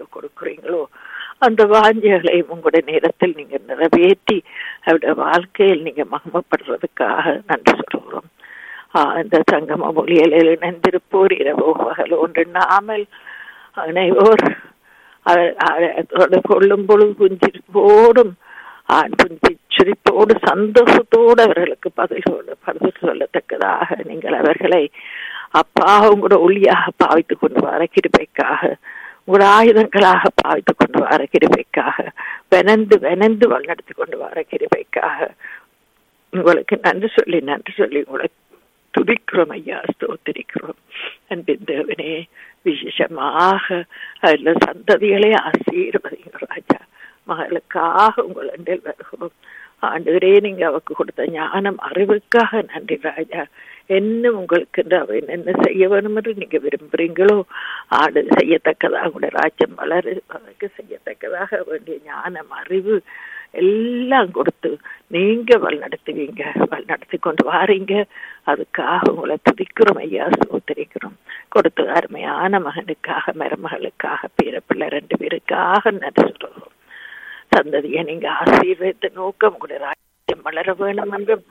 நீங்க கொடுக்குறீங்களோ அந்த வாஞ்சைகளையும் உங்களுடைய நேரத்தில் நீங்க நிறைவேற்றி அவருடைய வாழ்க்கையில் நீங்க மகமப்படுறதுக்காக நன்றி சொல்கிறோம் இந்த சங்கம மொழியில் இணைந்திருப்போர் இரவோ பகல் ஒன்று நாமல் அனைவோர் கொள்ளும் பொழுது புஞ்சிரிப்போடும் சிரிப்போடு சந்தோஷத்தோடு அவர்களுக்கு பதில் சொல்ல பதில் சொல்லத்தக்கதாக நீங்கள் அவர்களை அப்பா உங்களோட ஒளியாக பாவித்துக் கொண்டு வர கிருபைக்காக உங்களோட ஆயுதங்களாக பாவித்துக் கொண்டு வர கிருபைக்காக வெனந்து வெனந்து வழிநடத்தி கொண்டு வர கிருபைக்காக உங்களுக்கு நன்றி சொல்லி நன்றி சொல்லி உங்களை துதிக்கிறோம் ஐயா ஸ்தோத்திரிக்கிறோம் அன்பின் தேவனே விசேஷமாக அதில் சந்ததிகளை ஆசீர்வதிங்க ராஜா மகளுக்காக உங்கள் அண்டில் வருகிறோம் ஆண்டுகிறே நீங்க அவக்கு கொடுத்த ஞானம் அறிவுக்காக நன்றி ராஜா என்ன உங்களுக்கு அவ என்ன செய்ய வேணும் என்று நீங்க விரும்புறீங்களோ ஆடு செய்யத்தக்கதாக கூட ராஜ்யம் வளரு அதற்கு செய்யத்தக்கதாக வேண்டிய ஞானம் அறிவு எல்லாம் கொடுத்து நீங்க வழிநடத்துவீங்க வழிநடத்தி கொண்டு வாரீங்க அதுக்காக உங்களை துதிக்கிறோம் ஐயா சோத்திரிக்கிறோம் கொடுத்த அருமையான மகனுக்காக மருமகளுக்காக பிறப்பிள்ளை ரெண்டு பேருக்காக நன்றி சொல்றோம் சந்ததியை நீங்க ஆசீர்வதித்த நோக்கம் உங்களுடைய ராஜ்யம் வளர வேணும் என்றும்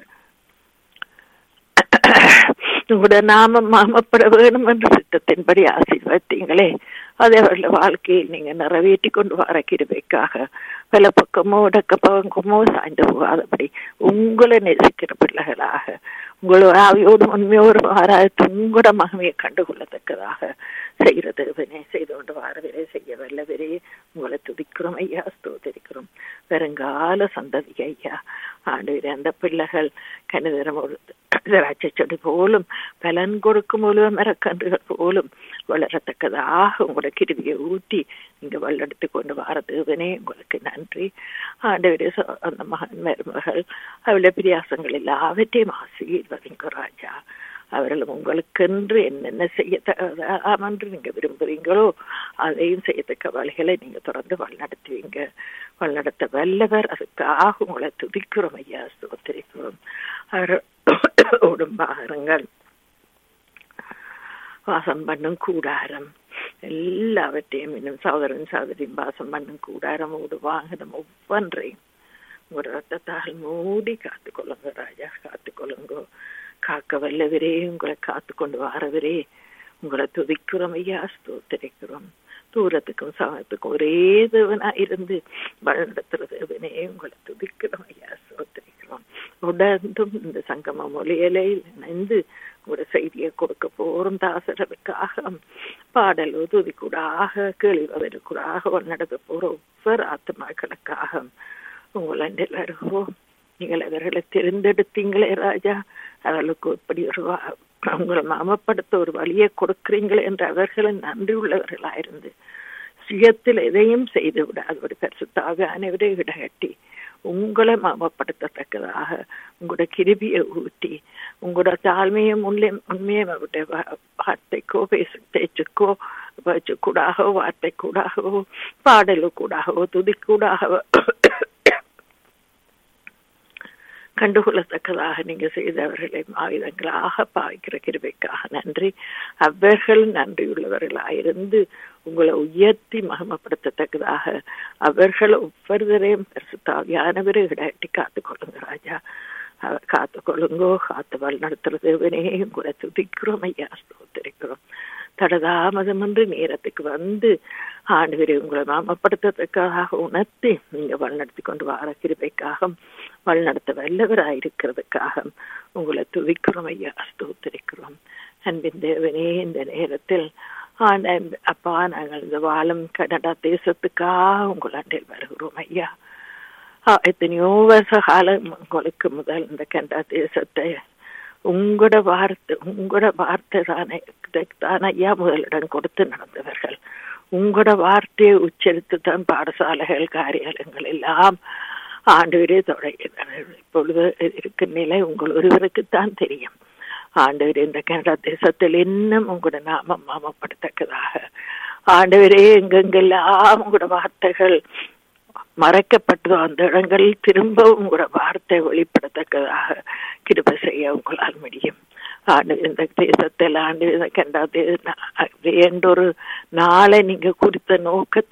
உங்களுடைய நாமம் மாமப்பட வேணும் என்று சித்தத்தின்படி ஆசீர்வதித்தீங்களே அதை அவர்கள் வாழ்க்கையில் நீங்க நிறைவேற்றி கொண்டு வர கிருபைக்காக பல பக்கமோ இடக்க பக்கமோ சாய்ந்து போகாதபடி உங்களை நேசிக்கிற பிள்ளைகளாக உங்களோட ஆவியோடு உண்மையோடு ஆராய்த்து உங்களோட மகமையை கண்டுகொள்ளத்தக்கதாக செய்கிறது வினை செய்து கொண்டு வாரவரே செய்ய வல்லவரே உங்களை துதிக்கிறோம் ஐயா ஸ்தோதரிக்கிறோம் வருங்கால சந்ததி ஐயா ஆண்டு அந்த பிள்ளைகள் கணிதரம் ஒரு திராட்சை செடி போலும் பலன் கொடுக்கும் ஒழுவ மரக்கன்றுகள் போலும் வளரத்தக்கதாக உங்களோட கிருவியை ஊட்டி நீங்க வல்லெடுத்து கொண்டு வார தேவனே உங்களுக்கு நன்றி ஆண்டவரே அந்த மகன் மருமகள் அவளுடைய பிரியாசங்கள் எல்லாவற்றையும் ஆசீர்வதிங்க ராஜா அவர்கள் உங்களுக்கென்று என்னென்ன செய்யத்தகாம் என்று நீங்க விரும்புறீங்களோ அதையும் செய்யத்தக்க வழிகளை நீங்க தொடர்ந்து வழிநடத்துவீங்க வழிநடத்த வல்லவர் அதுக்காக உங்களை துதிக்கிறோம் ஐயா சுத்திரிக்கிறோம் உடம்பாகரங்கள் வாசம் பண்ணும் கூடாரம் எல்லாவற்றையும் இன்னும் சகோதரன் சகோதரியும் வாசம் பண்ணும் கூடாரம் ஓடு வாகனம் ஒவ்வொன்றையும் உங்களோட ரத்தத்தால் மூடி காத்துக்கொள்ளுங்க ராஜா காத்துக்கொள்ளுங்க காக்க வல்லவரே உங்களை காத்து கொண்டு வாரவரே உங்களை துதிக்கிறோம் ஐயா ஸ்தோத்திரிக்கிறோம் தூரத்துக்கும் சமத்துக்கும் ஒரே தேவனா இருந்து வழிநடத்துற தேவனே உங்களை துதிக்கிறோம் ஐயா ஸ்தோத்திரிக்கிறோம் உடர்ந்தும் இந்த சங்கம மொழியிலையில் இணைந்து உங்களோட செய்தியை கொடுக்க போறோம் தாசரவுக்காக பாடலோ துதிக்கூடாக கேள்விவதற்கூடாக வழிநடத்த போற ஒவ்வொரு ஆத்மாக்களுக்காக உங்களை வருவோம் நீங்கள் அவர்களை தெரிந்தெடுத்தீங்களே ராஜா அவர்களுக்கு இப்படி ஒரு அவங்களை மாமப்படுத்த ஒரு வழியை கொடுக்கிறீங்களே என்று அவர்களும் நன்றி உள்ளவர்களாயிருந்து சுயத்தில் எதையும் செய்து விடாது ஒரு பரிசுத்தாக அனைவரை இடகட்டி உங்களை மாமப்படுத்தத்தக்கதாக உங்களோட கிருபியை ஊட்டி உங்களோட தாழ்மையை முன்னே உண்மையை அவருடைய வார்த்தைக்கோ பேசு பேச்சுக்கோ பேச்சுக்கூடாகவோ வார்த்தைக்கூடாகவோ பாடலுக்கூடாகவோ துதிக்கூடாகவோ கண்டுகொள்ளத்தக்கதாக நீங்க செய்தவர்களை ஆயுதங்களாக பாவிக்கிற கிருபைக்காக நன்றி அவர்கள் நன்றியுள்ளவர்களாயிருந்து உங்களை உயர்த்தி மகமப்படுத்தத்தக்கதாக அவர்கள் ஒவ்வொருவரையும் தாவியானவரை இடட்டி காத்துக்கொள்ளுங்க ராஜா காத்துக்கொள்ளுங்கோ காத்து வல் நடத்துறதுவனே உங்களை துதிக்கிறோம் ஐயா ஸ்தோத்திரிக்கிறோம் தடதாமதம் என்று நேரத்துக்கு வந்து ஆண்டவரை உங்களை நாமப்படுத்துறதுக்காக உணர்த்தி நீங்க வழிநடத்தி கொண்டு வர கிருபைக்காக வழிநடத்த வல்லவராயிருக்கிறதுக்காக உங்களை துதிக்கிறோம் ஐயா ஸ்தோத்திரிக்கிறோம் அன்பின் தேவனே இந்த நேரத்தில் அப்பா நாங்கள் இந்த வாழும் கனடா தேசத்துக்காக உங்கள் அண்டில் வருகிறோம் ஐயா எத்தனையோ வருஷ காலம் உங்களுக்கு முதல் இந்த கனடா தேசத்தை உங்களோட வார்த்தை உங்களோட வார்த்தை தானே தான் ஐயா முதலிடம் கொடுத்து நடந்தவர்கள் உங்களோட வார்த்தையை உச்சரித்து தான் பாடசாலைகள் காரியாலயங்கள் எல்லாம் ஆண்டு தொடங்கினர் இப்பொழுது இருக்கும் நிலை உங்கள் ஒருவருக்குத்தான் தெரியும் ஆண்டவர் இந்த கனடா தேசத்தில் இன்னும் உங்களோட நாமம் மாமப்படத்தக்கதாக ஆண்டவரே எங்கெங்கெல்லாம் உங்களோட வார்த்தைகள் மறைக்கப்பட்டதோ அந்த இடங்களில் திரும்பவும் உங்களோட வார்த்தை வெளிப்படத்தக்கதாக கிருப செய்ய உங்களால் முடியும் ஆண்டு இந்த தேசத்தில் ஆண்டு இந்த கண்டா என்றொரு நாளை நீங்க குறித்த நோக்கத்தை